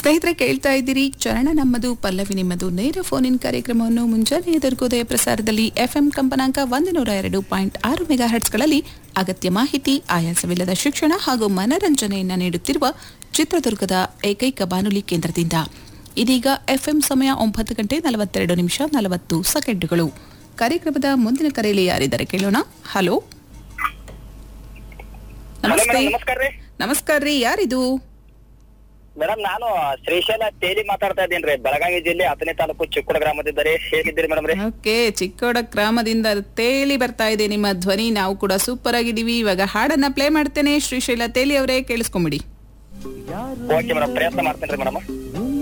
ಸ್ನೇಹಿತರೆ ಕೇಳ್ತಾ ಇದ್ದೀರಿ ಚರಣ ನಮ್ಮದು ಪಲ್ಲವಿ ನಿಮ್ಮದು ನೇರ ಫೋನ್ ಇನ್ ಕಾರ್ಯಕ್ರಮವನ್ನು ಮುಂಜಾನೆ ಎದುರ್ಗೋದಯ ಪ್ರಸಾರದಲ್ಲಿ ಎಫ್ಎಂ ಕಂಪನಾಂಕ ಒಂದು ನೂರ ಎರಡು ಪಾಯಿಂಟ್ ಆರು ಮೆಗಾ ಹರ್ಟ್ಸ್ಗಳಲ್ಲಿ ಅಗತ್ಯ ಮಾಹಿತಿ ಆಯಾಸವಿಲ್ಲದ ಶಿಕ್ಷಣ ಹಾಗೂ ಮನರಂಜನೆಯನ್ನ ನೀಡುತ್ತಿರುವ ಚಿತ್ರದುರ್ಗದ ಏಕೈಕ ಬಾನುಲಿ ಕೇಂದ್ರದಿಂದ ಇದೀಗ ಎಫ್ಎಂ ಸಮಯ ಒಂಬತ್ತು ಗಂಟೆ ನಲವತ್ತೆರಡು ನಿಮಿಷ ನಲವತ್ತು ಸೆಕೆಂಡುಗಳು ಕಾರ್ಯಕ್ರಮದ ಮುಂದಿನ ಕರೆಯಲ್ಲಿ ಯಾರಿದ್ದಾರೆ ಕೇಳೋಣ ಹಲೋ ಹಲೋ ನಮಸ್ತೆ ಮೇಡಮ್ ನಮಸ್ಕಾರ ರೀ ನಮಸ್ಕಾರ ರೀ ಯಾರಿದು ಮೇಡಮ್ ನಾನು ಶ್ರೀಶೈಲ ತೇಲಿ ಮಾತಾಡ್ತಾ ಇದ್ದೀನಿ ರೀ ಬೆಳಗಾವಿ ಜಿಲ್ಲೆ ಹತ್ತನೇ ತಾಲೂಕು ಚಿಕ್ಕೋಡ ಗ್ರಾಮದಿಂದ ರೀ ಹೇಗಿದ್ದೀರಿ ಮೇಡಮ್ ರೀ ಓಕೆ ಚಿಕ್ಕೋಡ ಗ್ರಾಮದಿಂದ ತೇಲಿ ಬರ್ತಾ ಇದೆ ನಿಮ್ಮ ಧ್ವನಿ ನಾವು ಕೂಡ ಸೂಪರ್ ಆಗಿದ್ದೀವಿ ಇವಾಗ ಹಾಡನ್ನ ಪ್ಲೇ ಮಾಡ್ತೇನೆ ಶ್ರೀಶೈಲ ತೇಲಿ ಅವರೇ ಕೇಳಿಸ್ಕೊಂಬಿಡಿ ಓಕೆ ಮೇಡಮ್ ಪ್ರಯತ್ನ ಮಾಡ್ತೇನೆ ರೀ ಮೇಡಮ್